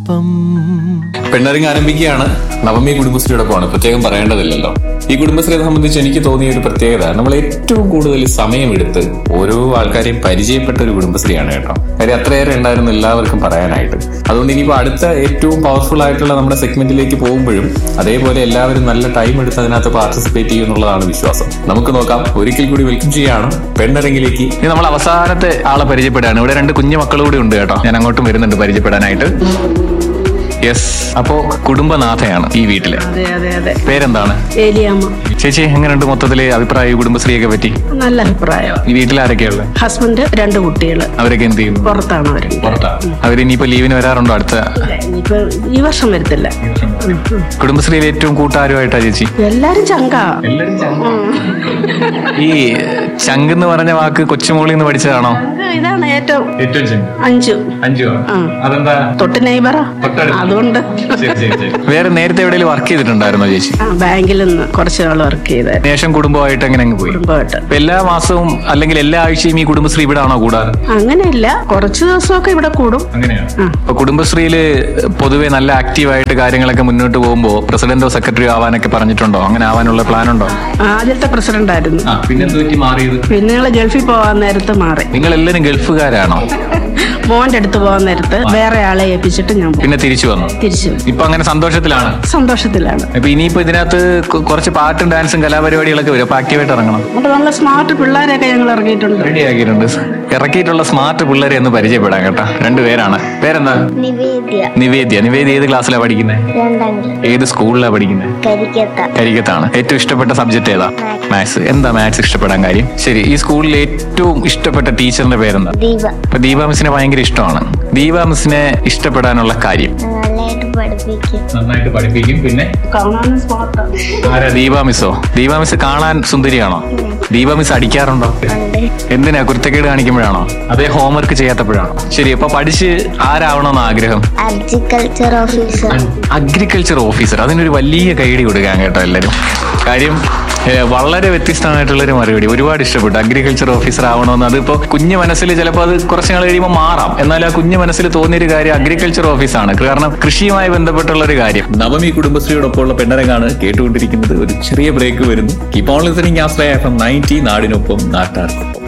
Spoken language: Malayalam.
ഒപ്പം പെണ്ണറിങ് ആരംഭിക്കുകയാണ് നവമി കുടുംബശ്രീയോടൊപ്പമാണ് പ്രത്യേകം പറയേണ്ടതില്ലല്ലോ ഈ കുടുംബശ്രീയെ സംബന്ധിച്ച് എനിക്ക് തോന്നിയ ഒരു പ്രത്യേകത നമ്മൾ ഏറ്റവും കൂടുതൽ സമയമെടുത്ത് ഓരോ ആൾക്കാരെയും പരിചയപ്പെട്ട ഒരു കുടുംബശ്രീയാണ് കേട്ടോ കാര്യം അത്രയേറെ ഉണ്ടായിരുന്നു എല്ലാവർക്കും പറയാനായിട്ട് അതുകൊണ്ട് ഇനിയിപ്പോൾ അടുത്ത ഏറ്റവും പവർഫുൾ ആയിട്ടുള്ള നമ്മുടെ സെഗ്മെന്റിലേക്ക് പോകുമ്പോഴും അതേപോലെ എല്ലാവരും നല്ല ടൈം എടുത്ത് അതിനകത്ത് പാർട്ടിസിപ്പേറ്റ് ചെയ്യും എന്നുള്ളതാണ് വിശ്വാസം നമുക്ക് നോക്കാം ഒരിക്കൽ കൂടി വെൽക്കം ചെയ്യാണ് പെണ്ണരങ്ങിലേക്ക് ഇനി നമ്മൾ അവസാനത്തെ ആളെ പരിചയപ്പെടാണ് ഇവിടെ രണ്ട് കുഞ്ഞു മക്കൾ കൂടി ഉണ്ട് കേട്ടോ ഞാൻ അങ്ങോട്ടും വരുന്നുണ്ട് പരിചയപ്പെടാനായിട്ട് യെസ് അപ്പോ കുടുംബനാഥയാണ് ഈ വീട്ടിലെ അതെ അതെ അതെ പേരെന്താണ് ഏലിയാമ്മ ചേച്ചി എങ്ങനെയുണ്ട് മൊത്തത്തില് അഭിപ്രായം ഈ കുടുംബശ്രീയൊക്കെ പറ്റി നല്ല അഭിപ്രായമാണ് ഈ വീട്ടിൽ ആരൊക്കെയുള്ളത് ഹസ്ബൻഡ് രണ്ട് കുട്ടികള് അവരൊക്കെ എന്ത് ചെയ്യുന്നു പുറത്താണ് അവര് അവരിനിയിപ്പോ ലീവിന് വരാറുണ്ടോ അടുത്ത ഇനിയിപ്പോ ഈ വർഷം വരത്തില്ല ഉം, ഉം. കുടുംബശ്രീയിൽ ഏറ്റവും കൂട്ടാരുമായിട്ടാ ചേച്ചി എല്ലാരും ചങ്കാ ഈ ചങ്ക് എന്ന് പറഞ്ഞ വാക്ക് കൊച്ചുമോളിൽ നിന്ന് പഠിച്ചതാണോ ഇതാണ് ഏറ്റവും ഏറ്റവും ചങ്ക് അഞ്ചു അഞ്ചു ആ. അതെന്താ തൊട്ട് നെയ്ബറാ തൊട്ടടുത്ത്. അതുകൊണ്ട് വേറെ നേരത്തെ എവിടെയെങ്കിലും വർക്ക് ചെയ്തിട്ടുണ്ടായിരുന്നോ ചേച്ചി ആ ബാങ്കിൽ നിന്ന് കുറച്ച് നാൾ വർക്ക് ചെയ്ത ശേഷം കുടുംബമായിട്ട് എങ്ങനെ അങ്ങ് പോയി കുടുംബമായിട്ട് അപ്പൊ എല്ലാ മാസവും അല്ലെങ്കിൽ എല്ലാ ആഴ്ചയും ഈ കുടുംബശ്രീ ഇവിടെ ആണോ കൂടാറ് അങ്ങനെയില്ല കുറച്ച് ദിവസമൊക്കെ ഇവിടെ കൂടും അങ്ങനെയാണ് ആ. അപ്പൊ കുടുംബശ്രീയില് പൊതുവെ നല്ല ആക്റ്റീവായിട്ട് കാര്യങ്ങളൊക്കെ മുന്നോട്ട് പോകുമ്പോൾ പ്രസിഡന്റോ സെക്രട്ടറിയോ ആവാനൊക്കെ പറഞ്ഞിട്ടുണ്ടോ അങ്ങനെ ആവാനുള്ള പ്ലാൻ ഉണ്ടോ ആദ്യത്തെ പ്രസിഡന്റ് ആയിരുന്നു പിന്നെ എന്ത് പറ്റി മാറിയത് പിന്നെ ഞങ്ങള് ഗൾഫിൽ പോകാൻ നേരത്ത് മാറി നിങ്ങൾ എല്ലാവരും ഗൾഫുകാരാണോ മോന്റെ അടുത്ത് പോകാൻ നേരത്ത് വേറെ ആളെ ഏൽപ്പിച്ചിട്ട് ഞാൻ പോയി പിന്നെ തിരിച്ചു വന്നു തിരിച്ചു ഇപ്പൊ അങ്ങനെ സന്തോഷത്തിലാണ് സന്തോഷത്തിലാണ് അപ്പൊ ഇനിയിപ്പോ ഇതിനകത്ത് കു- കുറച്ച് പാട്ടും ഡാൻസും കലാപരിപാടികളൊക്കെ വരും അപ്പൊ ആക്റ്റീവായിട്ട് ഇറങ്ങണം എന്നിട്ട് നല്ല സ്മാർട്ട് പിള്ളേരെയൊക്കെ ഞങ്ങൾ ഇറങ്ങിയിട്ടുണ്ട് റെഡിയാക്കിയിട്ടുണ്ട് ഇറക്കിയിട്ടുള്ള സ്മാർട്ട് പിള്ളേരെ ഒന്ന് പരിചയപ്പെടാം കേട്ടോ രണ്ടുപേരാണ് പേരെന്താ നിവേദ്യ നിവേദ്യ നിവേദ്യ ഏത് ക്ലാസ്സിലാണ് പഠിക്കുന്നത് രണ്ടാം ക്ലാസ് ഏത് സ്കൂളിലാണ് പഠിക്കുന്നത് കരിക്കത്ത കരിക്കത്താണ് ഏറ്റവും ഇഷ്ടപ്പെട്ട സബ്ജക്ട് ഏതാ മാത്സ് എന്താ മാത്സ് ഇഷ്ടപ്പെടാൻ കാര്യം ശരി ഈ സ്കൂളിൽ ഏറ്റവും ഇഷ്ടപ്പെട്ട ടീച്ചറിന്റെ പേരെന്താ ദീപ അപ്പൊ ദീപ മിസ്സിനെ ഭയങ്കര ഇഷ്ടമാണ് ദീപ മിസ്സിനെ ഇഷ്ടപ്പെടാനുള്ള കാര്യം നല്ലതായിട്ട് പഠിപ്പിക്കും നന്നായിട്ട് പഠിപ്പിക്കും പിന്നെ കാണാനും സ്മാർട്ടാണ് ആരാ ദീപ മിസ്സോ ദീപ മിസ് കാണാൻ സുന്ദരിയാണോ ദീപ മിസ് അടിക്കാറുണ്ടോ ഉണ്ട് എന്തിനാ കുരുത്തക്കേട് കാണിക്കുമ്പോഴാണോ അതേ ഹോംവർക്ക് ചെയ്യാത്തപ്പോഴാണോ ശരി അപ്പൊ പഠിച്ച് ആരാവണമെന്ന് ആഗ്രഹം അഗ്രികൾച്ചർ ഓഫീസർ അഗ്രികൾച്ചർ ഓഫീസർ അതിനൊരു വലിയ കൈഡി കൊടുക്കാൻ കേട്ടോ എല്ലാവരും കാര്യം ഏഹ്, വളരെ വ്യത്യസ്തമായിട്ടുള്ളൊരു മറുപടി ഒരുപാട് ഇഷ്ടപ്പെട്ടു അഗ്രികൾച്ചർ ഓഫീസർ ആവണമെന്ന് അതിപ്പോ കുഞ്ഞു മനസ്സിൽ ചിലപ്പോൾ അത് കുറച്ച് നാൾ കഴിയുമ്പോൾ മാറാം എന്നാൽ ആ കുഞ്ഞു മനസ്സിൽ തോന്നിയൊരു കാര്യം അഗ്രികൾച്ചർ ഓഫീസാണ് കാരണം കൃഷിയുമായി ബന്ധപ്പെട്ടുള്ള ഒരു കാര്യം നവമി കുടുംബശ്രീയോടൊപ്പമുള്ള പെണ്ണരങ്ങാണ് കേട്ടുകൊണ്ടിരിക്കുന്നത് ഒരു ചെറിയ ബ്രേക്ക് വരുന്നു keep on listening Ashraya F M ninety നാടിനൊപ്പം നാട്ടാർക്കൊപ്പം